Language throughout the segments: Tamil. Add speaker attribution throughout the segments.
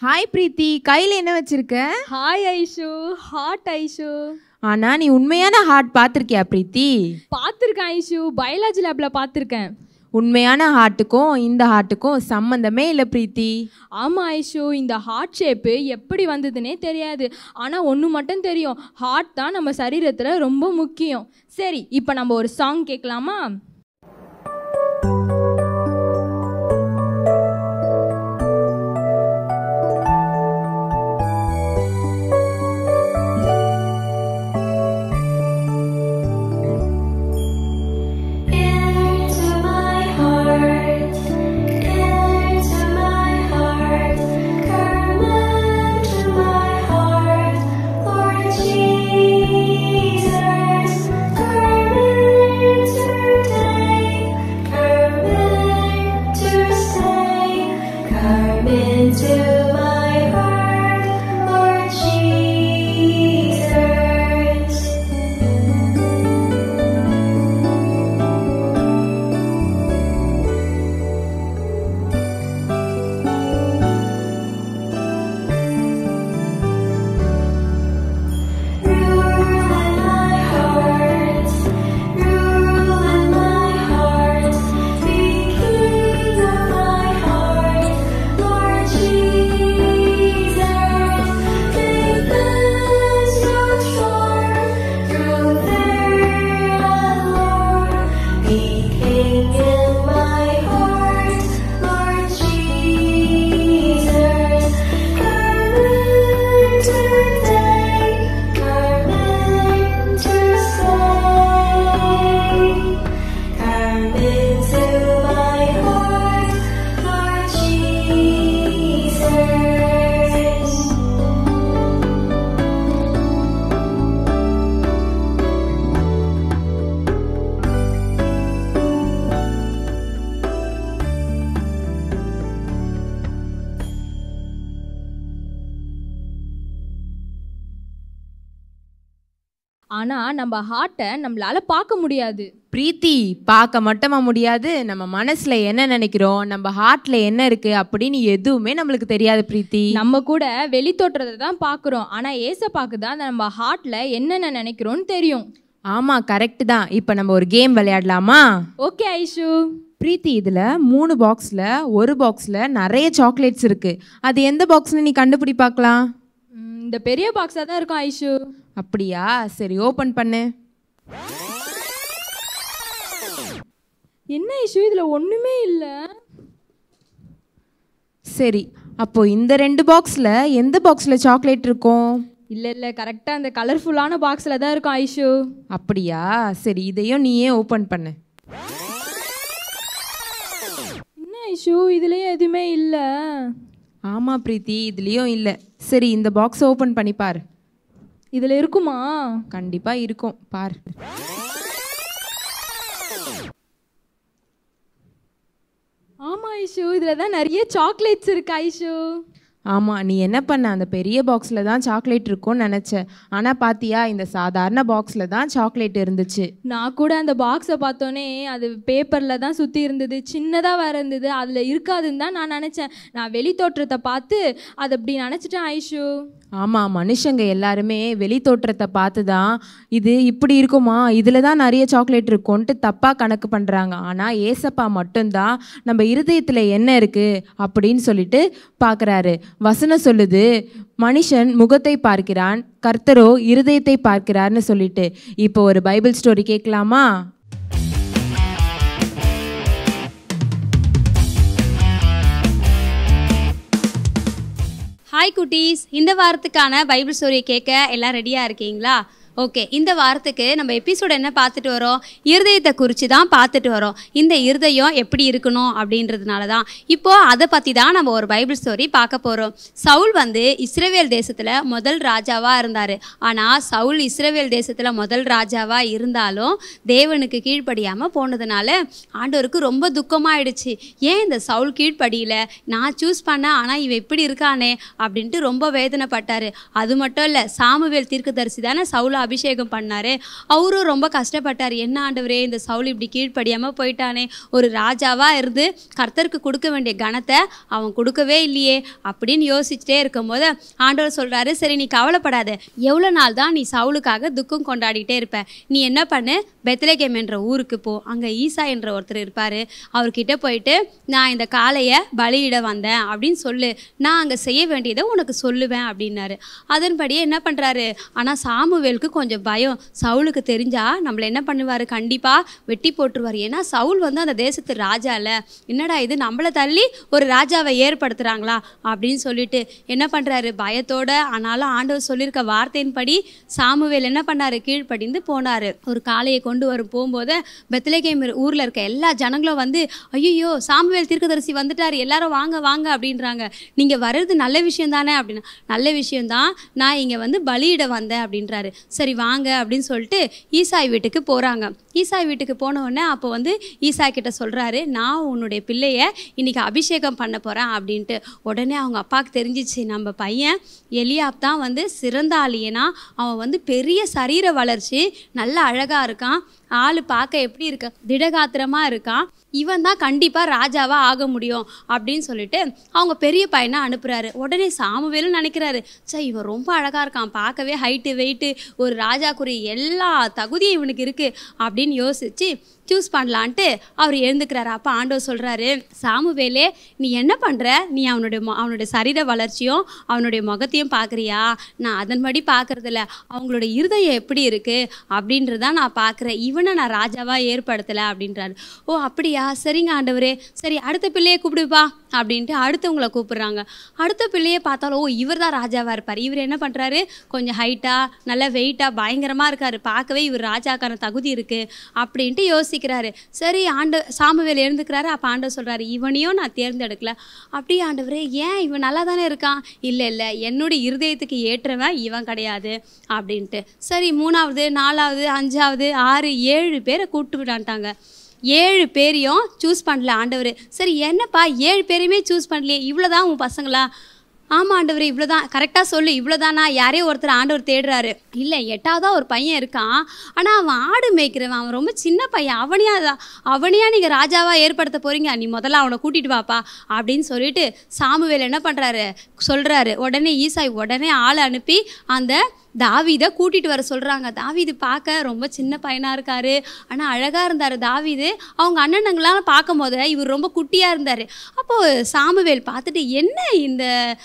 Speaker 1: ஹாய் பிரீத்தி கையில் என்ன வச்சிருக்க
Speaker 2: ஹாய் ஐஷு ஹாட் ஐஷு
Speaker 1: ஆனா நீ உண்மையான ஹார்ட் பார்த்துருக்கியா பிரீத்தி
Speaker 2: பார்த்துருக்கேன் ஐஷு பயாலஜி லேப்ல பார்த்துருக்கேன்
Speaker 1: உண்மையான ஹார்ட்டுக்கும் இந்த ஹார்ட்டுக்கும் சம்மந்தமே இல்லை பிரீத்தி
Speaker 2: ஆமாம் ஐஷு இந்த ஹார்ட் ஷேப்பு எப்படி வந்ததுன்னே தெரியாது ஆனால் ஒன்று மட்டும் தெரியும் ஹார்ட் தான் நம்ம சரீரத்தில் ரொம்ப முக்கியம் சரி இப்போ நம்ம ஒரு சாங் கேட்கலாமா
Speaker 3: Into my heart, into my heart, come into my heart, Lord Jesus, come in today, come in to stay, come into my heart, Lord Jesus. Rule in my heart, rule in my heart, be king of my heart, Lord Jesus. Make us so strong, through there, Lord, be king in my heart, Lord Jesus. Come in today, come in to stay, come into my heart, Lord Jesus.
Speaker 2: ஆனால் நம்ம ஹார்ட்டை நம்மளால பார்க்க முடியாது
Speaker 1: பிரீத்தி பார்க்க மட்டுமா முடியாது நம்ம மனசுல என்ன நினைக்கிறோம் நம்ம ஹார்ட்ல என்ன இருக்கு அப்படின்னு எதுவுமே நம்மளுக்கு தெரியாது பிரீத்தி
Speaker 2: நம்ம கூட வெளி தோற்றத்தை தான் பார்க்குறோம் ஆனால் ஏசப்பாக்கு தான் நம்ம ஹார்ட்டில் என்னென்ன நினைக்கிறோன்னு தெரியும்
Speaker 1: ஆமா கரெக்ட் தான் இப்போ நம்ம ஒரு கேம் விளையாடலாமா
Speaker 2: ஓகே ஐஷு
Speaker 1: பிரீத்தி இதுல மூணு பாக்ஸ்ல ஒரு பாக்ஸ்ல நிறைய சாக்லேட்ஸ் இருக்கு அது எந்த பாக்ஸ்னு நீ கண்டுபிடி பார்க்கலாம்
Speaker 2: ம், இந்த பெரிய பாக்ஸாக தான் இருக்கும் ஐஷு
Speaker 1: அப்படியா சரி ஓபன் பண்ணு
Speaker 2: என்ன ஐஷு இதில் ஒன்றுமே இல்லை
Speaker 1: சரி அப்போ இந்த ரெண்டு பாக்ஸ்ல எந்த பாக்ஸ்ல சாக்லேட் இருக்கும்
Speaker 2: இல்லை இல்லை கரெக்டாக அந்த கலர்ஃபுல்லான பாக்ஸில் தான் இருக்கும் ஐஷு
Speaker 1: அப்படியா சரி இதையும் நீயே ஓபன் பண்ணு
Speaker 2: என்ன ஐஷு இதுலேயும் எதுவுமே இல்லை
Speaker 1: ஆமா பிரீத்தி இதுலயும் இல்ல சரி இந்த பாக்ஸ் ஓபன் பண்ணி பாரு
Speaker 2: இதில் இருக்குமா
Speaker 1: கண்டிப்பா இருக்கும் பார்
Speaker 2: ஆமாம் ஐஷு இதில் தான் நிறைய சாக்லேட்ஸ் இருக்கு ஐஷு
Speaker 1: ஆமா நீ என்ன பண்ண அந்த பெரிய பாக்ஸ்ல தான் சாக்லேட் இருக்கும்னு நினைச்ச ஆனா பாத்தியா இந்த சாதாரண பாக்ஸ்ல தான் சாக்லேட் இருந்துச்சு
Speaker 2: நான் கூட அந்த பாக்ஸை பார்த்தோன்னே அது பேப்பரில் தான் சுற்றி இருந்தது சின்னதாக வேற இருந்தது அதில் இருக்காதுன்னு தான் நான் நினச்சேன் நான் வெளி தோற்றத்தை பார்த்து அதை அப்படி நினச்சிட்டேன் ஐஷு
Speaker 1: ஆமா மனுஷங்க எல்லாருமே வெளி தோற்றத்தை பார்த்து தான் இது இப்படி இருக்குமா இதுல தான் நிறைய சாக்லேட் இருக்கும்ன்ட்டு தப்பா கணக்கு பண்றாங்க ஆனா ஏசப்பா மட்டும்தான் நம்ம இருதயத்துல என்ன இருக்கு அப்படின்னு சொல்லிட்டு பார்க்கறாரு வசனம் சொல்லுது மனுஷன் முகத்தை பார்க்கிறான் கர்த்தரோ இருதயத்தை பார்க்கிறார்னு சொல்லிட்டு இப்போ ஒரு பைபிள் ஸ்டோரி கேட்கலாமா
Speaker 4: ஹாய் குட்டீஸ் இந்த வாரத்துக்கான பைபிள் ஸ்டோரியை கேட்க எல்லாம் ரெடியாக இருக்கீங்களா ஓகே இந்த வாரத்துக்கு நம்ம எபிசோட் என்ன பார்த்துட்டு வரோம் இருதயத்தை குறித்து தான் பார்த்துட்டு வரோம் இந்த இருதயம் எப்படி இருக்கணும் அப்படின்றதுனால தான் இப்போது அதை பற்றி தான் நம்ம ஒரு பைபிள் ஸ்டோரி பார்க்க போகிறோம் சவுல் வந்து இஸ்ரேவேல் தேசத்தில் முதல் ராஜாவாக இருந்தார் ஆனால் சவுல் இஸ்ரேவேல் தேசத்தில் முதல் ராஜாவாக இருந்தாலும் தேவனுக்கு கீழ்ப்படியாமல் போனதுனால ஆண்டவருக்கு ரொம்ப துக்கமாயிடுச்சு ஏன் இந்த சவுல் கீழ்ப்படியில நான் சூஸ் பண்ணேன் ஆனால் இவன் இப்படி இருக்கானே அப்படின்ட்டு ரொம்ப வேதனைப்பட்டார் அது மட்டும் இல்லை சாமுவேல் தீர்க்கதரிசி தானே சவுலை அபிஷேகம் பண்ணாரு அவரும் ரொம்ப கஷ்டப்பட்டார் என்ன ஆண்டவரே இந்த சவுல் இப்படி கீழ்ப்படியாமல் போயிட்டானே ஒரு ராஜாவாக இருந்து கர்த்தருக்கு கொடுக்க வேண்டிய கணத்தை அவன் கொடுக்கவே இல்லையே அப்படின்னு யோசிச்சுட்டே இருக்கும்போது ஆண்டவர் சொல்கிறாரு சரி நீ கவலைப்படாத எவ்வளோ நாள் தான் நீ சவுலுக்காக துக்கம் கொண்டாடிட்டே இருப்ப நீ என்ன பண்ணு பெத்லகேம் என்ற ஊருக்கு போ அங்கே ஈசா என்ற ஒருத்தர் இருப்பார் அவர்கிட்ட போயிட்டு நான் இந்த காளையை பலியிட வந்தேன் அப்படின்னு சொல்லு நான் அங்கே செய்ய வேண்டியதை உனக்கு சொல்லுவேன் அப்படின்னாரு அதன்படியே என்ன பண்ணுறாரு ஆனால் சாமுவேலுக்கு கொஞ்சம் பயம் சவுலுக்கு தெரிஞ்சா நம்மளை என்ன பண்ணுவார் கண்டிப்பாக வெட்டி போட்டுருவார் ஏன்னா சவுல் வந்து அந்த தேசத்து ராஜா இல்லை என்னடா இது நம்மளை தள்ளி ஒரு ராஜாவை ஏற்படுத்துகிறாங்களா அப்படின்னு சொல்லிட்டு என்ன பண்ணுறாரு பயத்தோட ஆனாலும் ஆண்டவர் சொல்லியிருக்க வார்த்தையின்படி சாமுவேல் என்ன பண்ணாரு கீழ்ப்படிந்து போனார் ஒரு காளையை கொண்டு வரும் போகும்போது பெத்லகேம் ஊரில் இருக்க எல்லா ஜனங்களும் வந்து ஐயோ சாமுவேல் தீர்க்கதரிசி வந்துட்டார் எல்லாரும் வாங்க வாங்க அப்படின்றாங்க நீங்கள் வர்றது நல்ல விஷயம் தானே அப்படின்னு நல்ல விஷயம்தான் நான் இங்கே வந்து பலியிட வந்தேன் அப்படின்றாரு சரி வாங்க அப்படின்னு சொல்லிட்டு ஈசாய் வீட்டுக்கு போகிறாங்க ஈசாய் வீட்டுக்கு போன உடனே அப்போ வந்து ஈசாய் கிட்ட சொல்கிறாரு நான் உன்னுடைய பிள்ளைய இன்னைக்கு அபிஷேகம் பண்ண போகிறேன் அப்படின்ட்டு உடனே அவங்க அப்பாவுக்கு தெரிஞ்சிச்சு நம்ம பையன் எலியாப் தான் வந்து சிறந்த ஆளியனா அவன் வந்து பெரிய சரீர வளர்ச்சி நல்ல அழகாக இருக்கான் ஆள் பார்க்க எப்படி இருக்க திடகாத்திரமாக இருக்கான் இவன் தான் கண்டிப்பாக ராஜாவாக ஆக முடியும் அப்படின்னு சொல்லிட்டு அவங்க பெரிய பையனை அனுப்புகிறாரு உடனே சாமுவேலும் நினைக்கிறாரு சே இவன் ரொம்ப அழகாக இருக்கான் பார்க்கவே ஹைட்டு வெயிட்டு ஒரு ராஜாக்குரிய எல்லா தகுதியும் இவனுக்கு இருக்குது அப்படின்னு யோசித்து சூஸ் பண்ணலான்ட்டு அவர் எழுந்துக்கிறாரு அப்போ ஆண்டவர் சொல்கிறாரு சாமுவேலே நீ என்ன பண்ணுற நீ அவனுடைய மொ- அவனுடைய சரீர வளர்ச்சியும் அவனுடைய முகத்தையும் பார்க்குறியா நான் அதன்படி பார்க்கறதில்ல அவங்களோட இருதயம் எப்படி இருக்குது அப்படின்றத நான் பார்க்குறேன் இவனை நான் ராஜாவாக ஏற்படுத்தலை அப்படின்றாரு ஓ அப்படியா சரிங்க ஆண்டவரே சரி அடுத்த பிள்ளையை கூப்பிடுப்பா அப்படின்ட்டு அடுத்தவங்களை கூப்பிடுறாங்க அடுத்த பிள்ளையை பார்த்தாலும் ஓ இவர் தான் ராஜாவாக இருப்பார் இவர் என்ன பண்ணுறாரு கொஞ்சம் ஹைட்டாக நல்ல வெயிட்டாக பயங்கரமாக இருக்கார் பார்க்கவே இவர் ராஜாக்கான தகுதி இருக்குது அப்படின்ட்டு யோசிக்கிறாரு சரி ஆண்டு சாமுவேல் எழுந்துக்கிறாரு அப்போ ஆண்டவர் சொல்கிறாரு இவனையும் நான் தேர்ந்தெடுக்கல அப்படியே ஆண்டவரே ஏன் இவன் நல்லா தானே இருக்கான் இல்லை இல்லை என்னுடைய இருதயத்துக்கு ஏற்றவன் இவன் கிடையாது அப்படின்ட்டு சரி மூணாவது நாலாவது அஞ்சாவது ஆறு ஏழு பேரை கூப்பிட்டு விடான்ட்டாங்க ஏழு பேரையும் சூஸ் பண்ணல ஆண்டவர் சரி என்னப்பா ஏழு பேரையுமே சூஸ் பண்ணலையே இவ்வளோதான் உன் பசங்களா ஆமாம் ஆண்டவர் இவ்வளோதான் கரெக்டாக சொல்லு இவ்வளோதானா யாரையோ ஒருத்தர் ஆண்டவர் தேடுறாரு இல்லை எட்டாவதா ஒரு பையன் இருக்கான் ஆனால் அவன் ஆடு மேய்க்கிறவன் அவன் ரொம்ப சின்ன பையன் அவனையா தான் அவனையா நீங்கள் ராஜாவாக ஏற்படுத்த போகிறீங்க நீ முதல்ல அவனை கூட்டிகிட்டு வாப்பா அப்படின்னு சொல்லிட்டு சாமுவேல் என்ன பண்ணுறாரு சொல்கிறாரு உடனே ஈசாய் உடனே ஆளை அனுப்பி அந்த தாவீதை கூட்டிட்டு வர சொல்றாங்க தாவீது பார்க்க ரொம்ப சின்ன பையனா இருக்காரு ஆனா அழகா இருந்தாரு தாவீது அவங்க அண்ணனுங்களாம் பார்க்கும் போது இவர் ரொம்ப குட்டியா இருந்தாரு அப்போ சாமுவேல் பார்த்துட்டு என்ன இந்த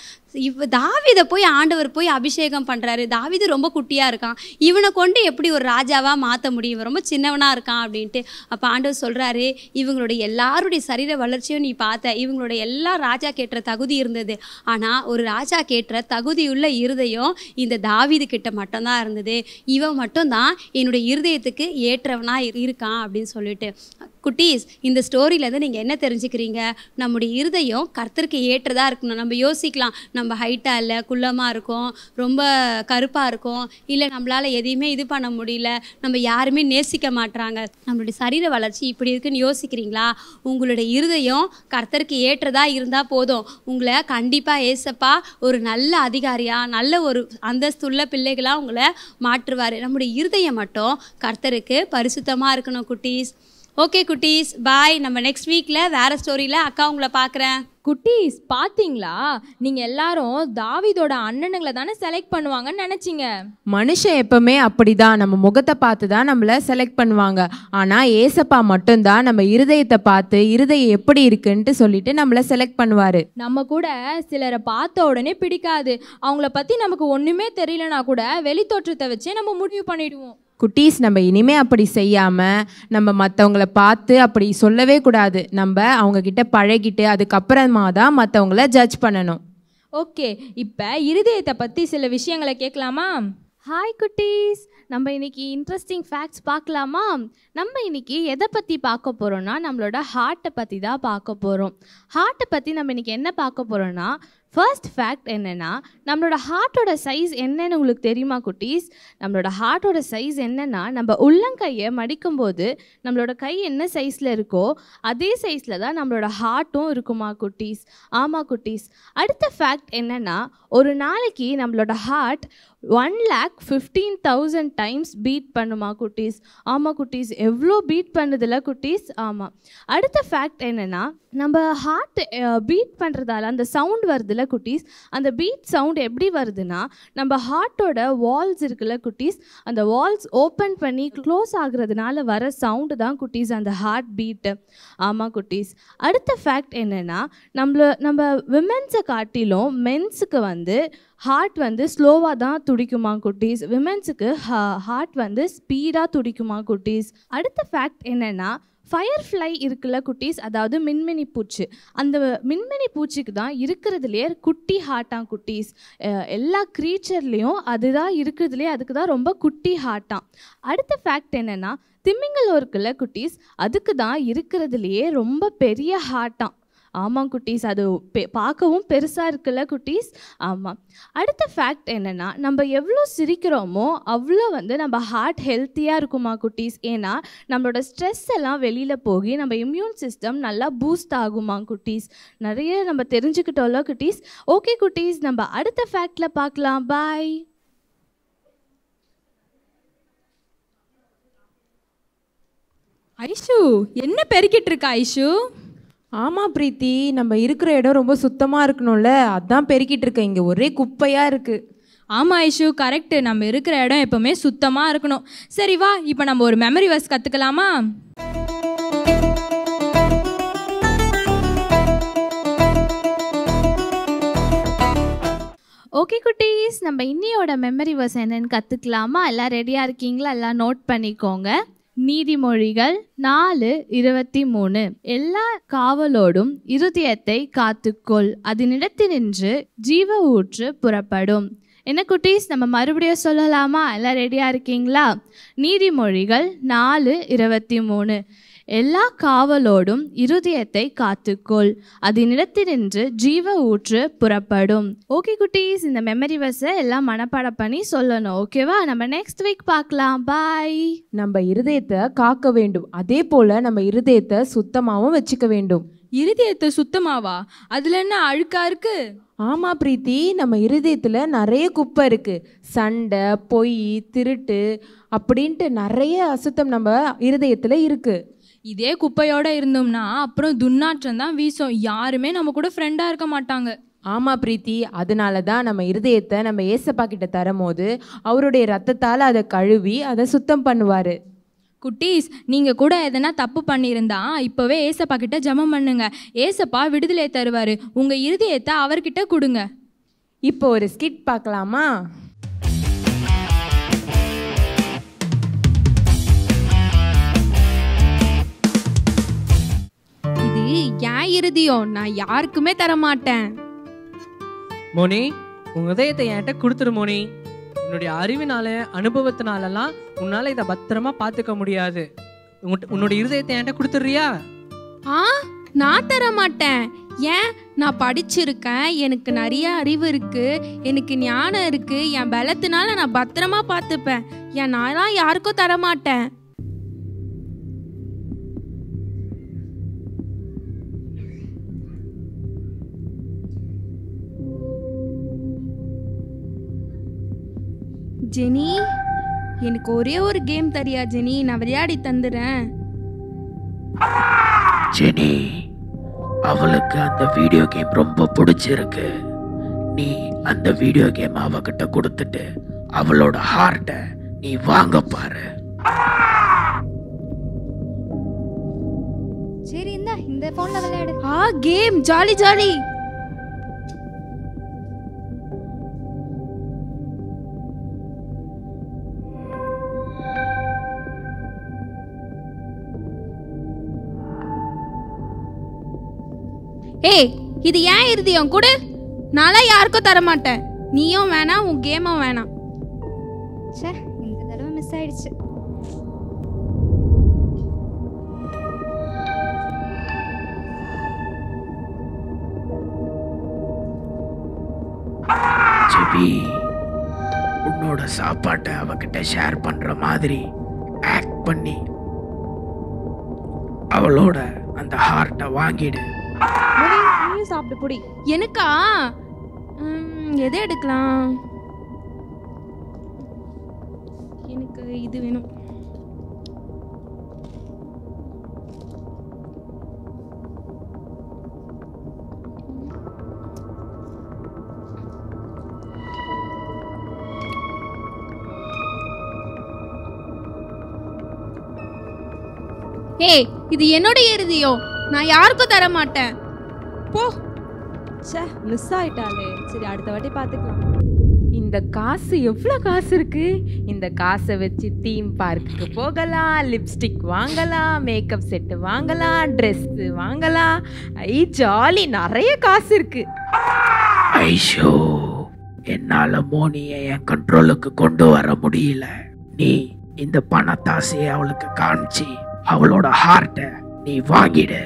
Speaker 4: இவ தாவீதை போய் ஆண்டவர் போய் அபிஷேகம் பண்றாரு தாவீது ரொம்ப குட்டியா இருக்கான் இவனை கொண்டு எப்படி ஒரு ராஜாவா மாத்த முடியும் இவன் ரொம்ப சின்னவனா இருக்கான் அப்படின்ட்டு அப்ப ஆண்டவர் சொல்றாரு இவங்களுடைய எல்லாருடைய சரீர வளர்ச்சியும் நீ பார்த்த இவங்களுடைய எல்லா ராஜா கேட்ட தகுதி இருந்தது ஆனா ஒரு ராஜா கேட்ட தகுதியுள்ள இருதயம் இந்த தாவீது கிட்ட மட்டும்தான் இருந்தது இவன் மட்டும்தான் என்னுடைய இருதயத்துக்கு ஏற்றவனா இரு- இருக்கான் அப்படின்னு சொல்லிட்டு குட்டீஸ் இந்த ஸ்டோரியிலேருந்து நீங்கள் என்ன தெரிஞ்சுக்கிறீங்க நம்முடைய இருதயம் கர்த்தருக்கு ஏற்றதாக இருக்கணும் நம்ம யோசிக்கலாம் நம்ம ஹைட்டாக இல்லை குள்ளமாக இருக்கோம் ரொம்ப கருப்பாக இருக்கோம் இல்லை நம்மளால் எதையுமே இது பண்ண முடியல நம்ம யாருமே நேசிக்க மாட்றாங்க நம்மளுடைய சரீர வளர்ச்சி இப்படி இருக்குன்னு யோசிக்கிறீங்களா உங்களுடைய இருதயம் கர்த்தருக்கு ஏற்றதா இருந்தால் போதும் உங்களை கண்டிப்பாக ஏசப்பா ஒரு நல்ல அதிகாரியா நல்ல ஒரு அந்தஸ்துள்ள பிள்ளைகளா உங்களை மாற்றுவார் நம்முடைய இருதயம் மட்டும் கர்த்தருக்கு பரிசுத்தமாக இருக்கணும் குட்டீஸ் ஓகே குட்டீஸ் பாய் நம்ம நெக்ஸ்ட் வீக்கில் வேறு ஸ்டோரியில் அக்கா உங்களை பார்க்குறேன்
Speaker 2: குட்டீஸ் பாத்தீங்களா நீங்க எல்லாரும் தாவீதோட அண்ணனுங்களை தானே செலக்ட் பண்ணுவாங்கன்னு நினைச்சீங்க
Speaker 1: மனுஷன் எப்பவுமே அப்படிதான் நம்ம முகத்தை பார்த்து தான் நம்மள செலக்ட் பண்ணுவாங்க ஆனா ஏசப்பா மட்டும்தான் நம்ம இருதயத்தை பார்த்து இருதயம் எப்படி இருக்குன்ட்டு சொல்லிட்டு நம்மள செலக்ட் பண்ணுவாரு
Speaker 2: நம்ம கூட சிலரை பார்த்த உடனே பிடிக்காது அவங்கள பத்தி நமக்கு ஒண்ணுமே தெரியலனா கூட வெளித்தோற்றத்தை வச்சே நம்ம முடிவு பண்ணிடுவோம்
Speaker 1: குட்டீஸ் நம்ம இனிமே அப்படி செய்யாம நம்ம மற்றவங்கள பார்த்து அப்படி சொல்லவே கூடாது நம்ம அவங்க கிட்ட பழகிட்டு அதுக்கப்புறமா தான் மற்றவங்கள ஜட்ஜ் பண்ணணும்
Speaker 2: ஓகே இப்போ இருதயத்தை பத்தி சில விஷயங்களை கேட்கலாமா
Speaker 5: ஹாய் குட்டீஸ் நம்ம இன்னைக்கு இன்ட்ரெஸ்டிங் ஃபேக்ட்ஸ் பார்க்கலாமா நம்ம இன்னைக்கு எதை பற்றி பார்க்க போகிறோம்னா நம்மளோட ஹார்ட்டை பற்றி தான் பார்க்க போகிறோம் ஹார்ட்டை பற்றி நம்ம இன்னைக்கு என்ன பார்க்க போகிறோம்னா ஃபர்ஸ்ட் ஃபேக்ட் என்னென்னா நம்மளோட ஹார்ட்டோட சைஸ் என்னன்னு உங்களுக்கு தெரியுமா குட்டீஸ் நம்மளோட ஹார்ட்டோட சைஸ் என்னென்னா நம்ம உள்ளங்கையை மடிக்கும்போது நம்மளோட கை என்ன சைஸில் இருக்கோ அதே சைஸில் தான் நம்மளோட ஹார்ட்டும் இருக்குமா குட்டீஸ் ஆமாம் குட்டீஸ் அடுத்த ஃபேக்ட் என்னென்னா ஒரு நாளைக்கு நம்மளோட heart one lakh fifteen thousand times beat பண்ணுமா குட்டீஸ் ஆமாம் குட்டீஸ் எவ்வளோ பீட் பண்ணுதில்ல குட்டீஸ் ஆமாம் அடுத்த ஃபேக்ட் என்னென்னா நம்ம ஹார்ட் பீட் பண்ணுறதால அந்த சவுண்ட் வருதுல்ல குட்டீஸ் அந்த பீட் சவுண்ட் எப்படி வருதுன்னா நம்ம ஹார்ட்டோட வால்ஸ் இருக்குல்ல குட்டீஸ் அந்த வால்ஸ் ஓப்பன் பண்ணி க்ளோஸ் ஆகுறதுனால வர சவுண்டு தான் குட்டீஸ் அந்த ஹார்ட் பீட்டு ஆமாம் குட்டீஸ் அடுத்த ஃபேக்ட் என்னென்னா நம்மள நம்ம விமென்ஸை காட்டிலும் மென்ஸுக்கு வந்து ஹார்ட் வந்து ஸ்லோவாக தான் துடிக்குமா குட்டீஸ் விமென்ஸுக்கு ஹார்ட் வந்து ஸ்பீடாக துடிக்குமா குட்டீஸ் அடுத்த ஃபேக்ட் என்னென்னா ஃபயர் ஃப்ளை இருக்குல்ல குட்டீஸ் அதாவது மின்மினி பூச்சி அந்த மின்மினி பூச்சிக்கு தான் இருக்கிறதுலையே குட்டி ஹார்ட்டாம் குட்டீஸ் அஹ் எல்லா க்ரீச்சர்லேயும் அதுதான் இருக்கிறதுலே அதுக்கு தான் ரொம்ப குட்டி ஹார்ட்டாம் அடுத்த ஃபேக்ட் என்னென்னா திமிங்கலம் இருக்குல்ல குட்டீஸ் அதுக்கு தான் இருக்கிறதுலையே ரொம்ப பெரிய ஹார்ட்டாம் ஆமாம் குட்டீஸ் அது பெ பார்க்கவும் பெருசாக இருக்குல்ல குட்டீஸ் ஆமாம் அடுத்த ஃபேக்ட் என்னென்னா நம்ம எவ்வளோ சிரிக்கிறோமோ அவ்வளோ வந்து நம்ம ஹார்ட் ஹெல்த்தியாக இருக்குமா குட்டீஸ் ஏன்னா நம்மளோட ஸ்ட்ரெஸ் எல்லாம் வெளியில் போய் நம்ம இம்யூன் சிஸ்டம் நல்லா பூஸ்ட் ஆகுமா குட்டீஸ் நிறைய நம்ம தெரிஞ்சுக்கிட்டோம்ல குட்டீஸ் ஓகே குட்டீஸ் நம்ம அடுத்த ஃபேக்டில் பார்க்கலாம் பாய்
Speaker 2: ஐஷு என்ன பெருக்கிட்டு இருக்க ஐஷு
Speaker 1: ஆமாம் பிரீத்தி நம்ம இருக்கிற இடம் ரொம்ப சுத்தமாக இருக்கணும்ல அதான் பெருக்கிட்டு இருக்கேன் இங்கே ஒரே குப்பையாக இருக்குது
Speaker 2: ஆமாம் ஐஷு கரெக்டு நம்ம இருக்கிற இடம் எப்பவுமே சுத்தமாக இருக்கணும் சரி வா இப்போ நம்ம ஒரு மெமரி வர்ஸ் கற்றுக்கலாமா
Speaker 5: ஓகே குட்டீஸ் நம்ம இன்னியோட மெமரி வர்ஸ் என்னன்னு கற்றுக்கலாமா எல்லாம் ரெடியாக இருக்கீங்களா எல்லாம் நோட் பண்ணிக்கோங்க நீதிமொழிகள் நாலு இருபத்தி மூணு எல்லா காவலோடும் இருதயத்தை காத்துக்கொள் அதனிடத்தினின்று ஜீவ ஊற்று புறப்படும் என்ன குட்டீஸ் நம்ம மறுபடியும் சொல்லலாமா எல்லாம் ரெடியாக இருக்கீங்களா நீதிமொழிகள் நாலு இருபத்தி மூணு எல்லா காவலோடும் இருதயத்தை காத்துக்கொள் அதனிடத்தினின்று ஜீவ ஊற்று புறப்படும் ஓகே குட்டீஸ் இந்த மெமரி வர்ஸை எல்லாம் மனப்பாடம் பண்ணி சொல்லணும் ஓகேவா நம்ம நெக்ஸ்ட் வீக் பார்க்கலாம் பாய்
Speaker 1: நம்ம இருதயத்தை காக்க வேண்டும் அதே போல் நம்ம இருதயத்தை சுத்தமாகவும் வச்சுக்க வேண்டும்
Speaker 2: இருதயத்தை சுத்தமாவா அதில் என்ன அழுக்கா இருக்கு
Speaker 1: ஆமாம் பிரீத்தி நம்ம இருதயத்தில் நிறைய குப்பை இருக்குது சண்டை பொய் திருட்டு அப்படின்ட்டு நிறைய அசுத்தம் நம்ம இருதயத்தில் இருக்குது
Speaker 2: இதே குப்பையோட இருந்தோம்னா அப்புறம் துர்நாற்றம் தான் வீசும் யாருமே நம்ம கூட ஃப்ரெண்டாக இருக்க மாட்டாங்க
Speaker 1: ஆமாம் பிரீத்தி அதனால தான் நம்ம இருதயத்தை நம்ம ஏசப்பா கிட்ட தரும்போது அவருடைய ரத்தத்தால் அதை கழுவி அதை சுத்தம் பண்ணுவார்
Speaker 2: குட்டீஸ் நீங்கள் கூட எதனா தப்பு பண்ணியிருந்தா இப்போவே ஏசப்பா கிட்ட ஜெபம் பண்ணுங்க ஏசப்பா விடுதலை தருவார் உங்கள் இருதயத்தை அவர்கிட்ட கொடுங்க
Speaker 1: இப்போ ஒரு ஸ்கிட் பார்க்கலாமா
Speaker 6: இது என் இறுதியம் நான் யாருக்குமே தர மாட்டேன்
Speaker 7: மோனி உன் இதயத்தை என்கிட்ட கொடுத்துரு மோனி உன்னுடைய அறிவினால அனுபவத்தினாலலாம் உன்னால இதை பத்திரமா பார்த்துக்க முடியாது உன்கிட்ட- உன்னுடைய இருதயத்தை என்கிட்ட கொடுத்துட்றியா
Speaker 6: ஆ நான் தர மாட்டேன் ஏன் நான் படிச்சிருக்கேன் எனக்கு நிறைய அறிவு இருக்கு எனக்கு ஞானம் இருக்கு என் பலத்தினால நான் பத்திரமா பார்த்துப்பேன் ஏன் நான்லாம் யாருக்கும் தர மாட்டேன் ஜெனி எனக்கு ஒரே ஒரு கேம் தரியா ஜெனி நான் விளையாடி தந்துடுறேன்
Speaker 8: ஜெனி அவளுக்கு அந்த வீடியோ கேம் ரொம்ப பிடிச்சிருக்கு நீ அந்த வீடியோ கேம் அவகிட்ட கொடுத்துட்டு அவளோட ஹார்ட்டை நீ வாங்க பாரு
Speaker 9: சரி இந்தா இந்த போன்ல விளையாடு
Speaker 6: ஆ கேம் ஜாலி ஜாலி ஏய் இது ஏன் இருதியம் கொடு நான்லாம் யாருக்கும் தர மாட்டேன் நீயும் வேணாம் உன் கேமும் வேணாம்
Speaker 9: ச்சே இந்த தடவை மிஸ் ஆயிடுச்சு
Speaker 8: பேபி உன்னோட சாப்பாட்டை அவகிட்ட ஷேர் பண்ற மாதிரி ஆக்ட் பண்ணி அவளோட அந்த ஹார்ட்டை வாங்கிடு
Speaker 6: நீயும் சாப்பிட்டு பொடி எனக்கா ம், எதை எடுக்கலாம் எனக்கு இது வேணும் ஏய் இது என்னோட இறுதியம் நான் யாருக்கும் தர மாட்டேன் போ
Speaker 1: ச்சே மிஸ் ஆயிட்டாலே சரி அடுத்த வாட்டி பார்த்துக்கலாம் இந்த காசு எவ்வளோ காசு இருக்கு இந்த காசை வச்சு தீம் பார்க்குக்கு போகலாம் லிப்ஸ்டிக் வாங்கலாம் மேக்கப் செட்டு வாங்கலாம் ட்ரெஸ்ஸு வாங்கலாம் ஐ ஜாலி நிறைய காசு இருக்கு
Speaker 8: ஐஷோ என்னால மோனியை என் கண்ட்ரோலுக்கு கொண்டு வர முடியல நீ இந்த பணத்தாசையை அவளுக்கு காமிச்சு அவளோட ஹார்ட்டை நீ வாங்கிடு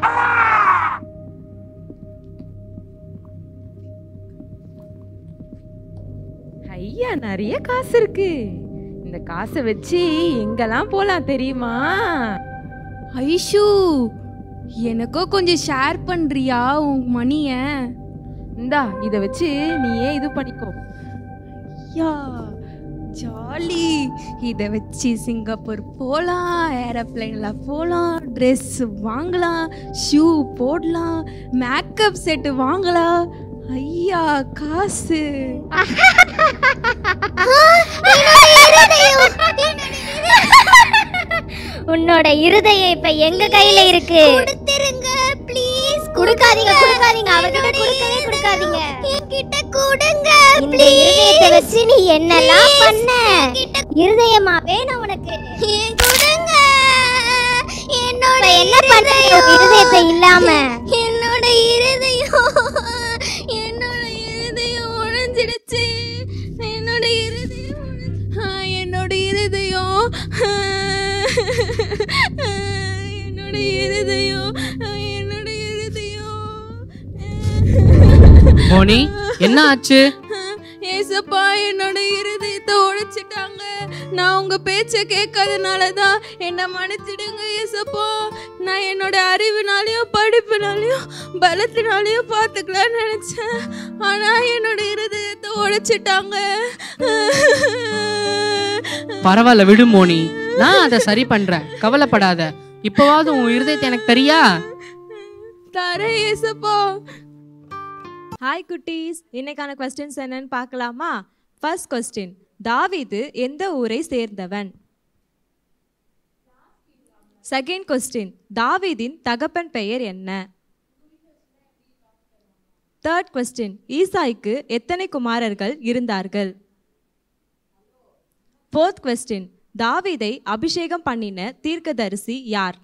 Speaker 1: ஐயா நிறைய காசு இருக்கு இந்த காசை வச்சு எங்கெல்லாம் போலாம் தெரியுமா
Speaker 6: ஐஷு எனக்கும் கொஞ்சம் ஷேர் பண்றியா உன் மணிய
Speaker 1: இந்தா இதை வச்சு நீயே இது பண்ணிக்கோ
Speaker 6: யா ஜாலி இதை வச்சு சிங்கப்பூர் போகலாம் ஏரோப்ளைனில் போகலாம் ட்ரெஸ் வாங்கலாம் ஷூ போடலாம் மேக்கப் செட்டு வாங்கலாம் ஐயா காசு
Speaker 10: உன்னோட இருதயம் இப்ப எங்க கையில இருக்கு கொடுத்துருங்க ப்ளீஸ் கொடுக்காதீங்க கொடுக்காதீங்க அவகிட்ட கொடுக்கவே கொடுக்காதீங்க என்கிட்ட கொடுங்க இந்த இருதயத்தை வச்சு நீ என்னெல்லாம் பண்ண இருதயமாவே நான் உனக்கு கொடுங்க என்னோட என்ன பண்ற இருதயத்தை இல்லாம
Speaker 6: என்னோட இருதயம் என்னோட இருதயம் உடைஞ்சிடுச்சு என்னோட இருதயம் உடைஞ்சு- ஆ, என்னோட இருதயம் என்னோட இருதயம் என்னோட இருதயம்
Speaker 7: மோனி என்ன ஆச்சு
Speaker 6: ஏசப்பா என்னோட இருதயத்தை உடைச்சிட்டாங்க நான் உங்க பேச்ச கேட்காதனால தான் என்னை மன்னிச்சிடுங்க ஏசப்பா நான் என்னோட அறிவுனாலையும் படிப்புனாலையும் பலத்தினாலையும் பார்த்துக்கலாம்னு நினைச்சேன் ஆனா என்னோட இருதயத்தை உடைச்சிட்டாங்க
Speaker 7: பரவாயில்ல விடு மோனி நான் அதை சரி பண்றேன் கவலைப்படாத இப்போவாவது உன் இருதயத்தை எனக்கு தெரியா
Speaker 6: தரேன் ஏசப்பா
Speaker 11: ஹாய் குட்டீஸ் இன்னைக்கான கொஸ்டின்ஸ் என்னன்னு பார்க்கலாமா ஃபர்ஸ்ட் கொஸ்டின் தாவீது எந்த ஊரை சேர்ந்தவன் செகண்ட் கொஸ்டின் தாவீதின் தகப்பன் பெயர் என்ன தேர்ட் கொஸ்டின் ஈசாய்க்கு எத்தனை குமாரர்கள் இருந்தார்கள் ஃபோர்த் கொஸ்டின் தாவீதை அபிஷேகம் பண்ணின தீர்க்கதரிசி யார்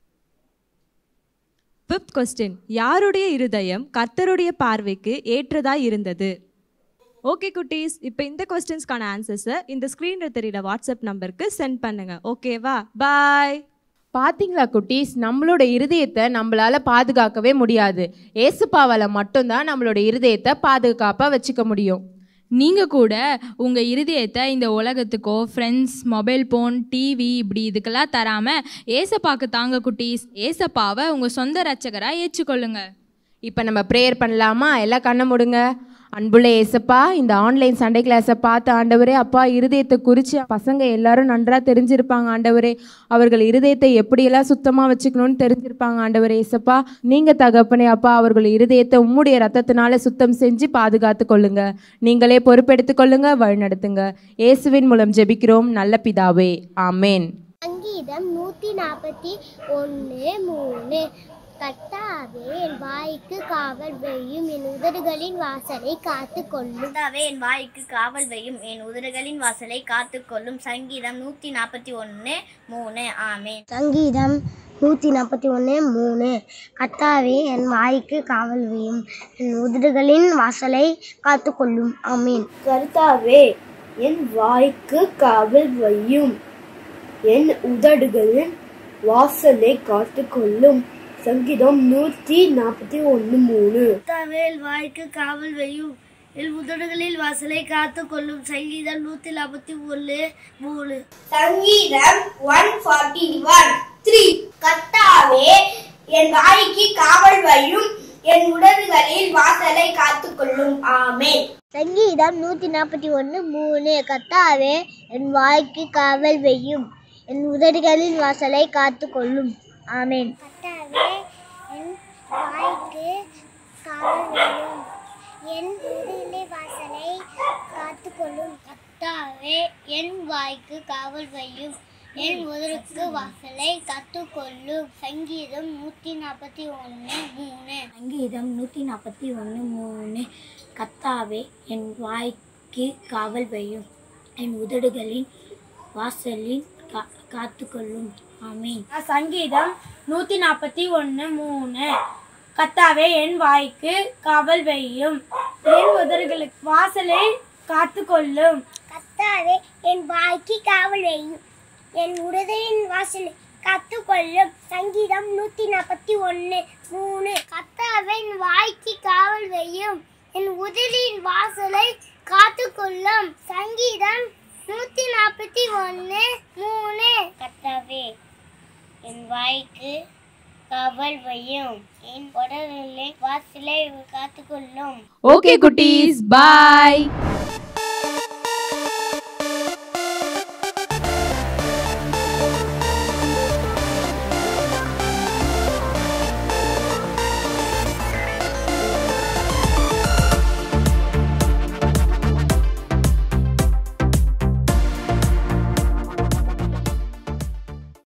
Speaker 11: ஃபிஃப்த் கொஸ்டின் யாருடைய இருதயம் கர்த்தருடைய பார்வைக்கு ஏற்றதாய் இருந்தது ஓகே குட்டீஸ் இப்போ இந்த கொஸ்டின்ஸ்க்கான ஆன்சர்ஸை இந்த ஸ்க்ரீனில் தெரியுற வாட்ஸ்அப் நம்பருக்கு சென்ட் பண்ணுங்க ஓகேவா பாய்
Speaker 1: பாத்தீங்களா குட்டீஸ் நம்மளோட இருதயத்தை நம்மளால பாதுகாக்கவே முடியாது ஏசுப்பாவால மட்டும்தான் நம்மளோட இருதயத்தை பாதுகாப்பா வச்சுக்க முடியும்
Speaker 2: நீங்க கூட உங்க இருதயத்தை இந்த உலகத்துக்கோ ஃப்ரெண்ட்ஸ் மொபைல் ஃபோன் டிவி இப்படி இதுக்கெல்லாம் தராம ஏசப்பாக்கு தாங்க குட்டீஸ் ஏசப்பாவை உங்க சொந்த ரட்சகரா ஏற்றுக்கொள்ளுங்க
Speaker 1: இப்போ நம்ம ப்ரேயர் பண்ணலாமா எல்லாம் கண்ணை மூடுங்க அன்புள்ள ஏசப்பா இந்த ஆன்லைன் சண்டே கிளாஸை பார்த்து ஆண்டவரே அப்பா இருதயத்தை குறித்து பசங்க எல்லாரும் நன்றாக தெரிஞ்சிருப்பாங்க ஆண்டவரே அவர்கள் இருதயத்தை எப்படியெல்லாம் சுத்தமாக வச்சுக்கணும்னு தெரிஞ்சிருப்பாங்க ஆண்டவரே ஏசப்பா நீங்கள் தகப்பனே அப்பா அவர்கள் இருதயத்தை உம்முடைய ரத்தத்தினால சுத்தம் செஞ்சு பாதுகாத்து கொள்ளுங்க நீங்களே பொறுப்பெடுத்துக் கொள்ளுங்க வழிநடத்துங்க இயேசுவின் மூலம் ஜெபிக்கிறோம் நல்ல பிதாவே ஆமேன்
Speaker 10: சங்கீதம் நூத்தி நாற்பத்தி ஒன்று மூணு கர்த்தாவே என் வாய்க்கு காவல் வையும் என் உதடுகளின் வாசலை காத்து கொள்ளும்
Speaker 12: கர்த்தாவே என் வாய்க்கு காவல் வையும் என் உதடுகளின் வாசலை காத்துக்கொள்ளும் சங்கீதம் நூற்றி நாற்பத்தி ஒன்று மூணு ஆமென்
Speaker 10: சங்கீதம் நூற்றி நாற்பத்தி ஒன்று மூணு கர்த்தாவே என் வாய்க்கு காவல் வையும் என் உதடுகளின் வாசலை காத்து கொள்ளும் ஆமீன்
Speaker 13: கர்த்தாவே என் வாய்க்கு காவல் வையும் என் உதடுகளின் வாசலை காத்துக்கொள்ளும் சங்கீதம் நூற்றி நாற்பத்தி ஒன்று மூணு
Speaker 12: கர்த்தாவே என் வாய்க்கு காவல் வையும் என் உதடுகளில் வாசலை காத்து கொள்ளும் சங்கீதம் நூத்தி நாற்பத்தி ஒன்று மூணு
Speaker 13: சங்கீதம் ஒன் ஃபார்ட்டி ஒன் த்ரீ கர்த்தாவே என் வாய்க்கு காவல் வையும் என் உடல்களில் வாசலை காத்துக்கொள்ளும் ஆமென்
Speaker 10: சங்கீதம் நூற்றி நாற்பத்தி ஒன்று மூணு கத்தாவே என் வாய்க்கு காவல் வையும் என் உதடுகளின் வாசலை காத்து கொள்ளும் ஆமேன் கத்தாவே என் வாய்க்கு காவல் வையும் என் உதடுகளை வாசலை காத்து கொள்ளும் கத்தாவே என் வாய்க்கு காவல் வையும் என் உதருக்கு வாசலை காத்துக்கொள்ளும் சங்கீதம் நூற்றி நாற்பத்தி ஒன்று மூணு
Speaker 12: சங்கீதம் நூற்றி நாற்பத்தி ஒன்று மூணு கத்தாவே என் வாய்க்கு காவல் வையும் என் உதடுகளின் வாசலில் கா காத்துக்கொள்ளும் ஆமீன்
Speaker 13: சங்கீதம் நூத்தி நாற்பத்தி ஒன்று மூணு கத்தாவே என் வாய்க்கு காவல் வையும் என் உதறுகளுக்கு வாசலை காத்துக்கொள்ளும்
Speaker 10: கத்தாவே என் வாய்க்கு காவல் வையும் என் உடலின் வாசலை காத்துக்கொள்ளும் சங்கீதம் நூத்தி நாற்பத்தி ஒன்று மூணு கத்தாவே என் வாய்க்கு காவல் வையும் என் உதலின் வாசலை காத்துக்கொள்ளும் சங்கீதம் நூத்தி நாற்பத்தி ஒன்று மூணு கத்தாவே என் வாய்க்கு காவல் வையும் என் உடலில் வாசலை காத்துக்கொள்ளும்
Speaker 2: ஓகே குட்டீஸ் பாய்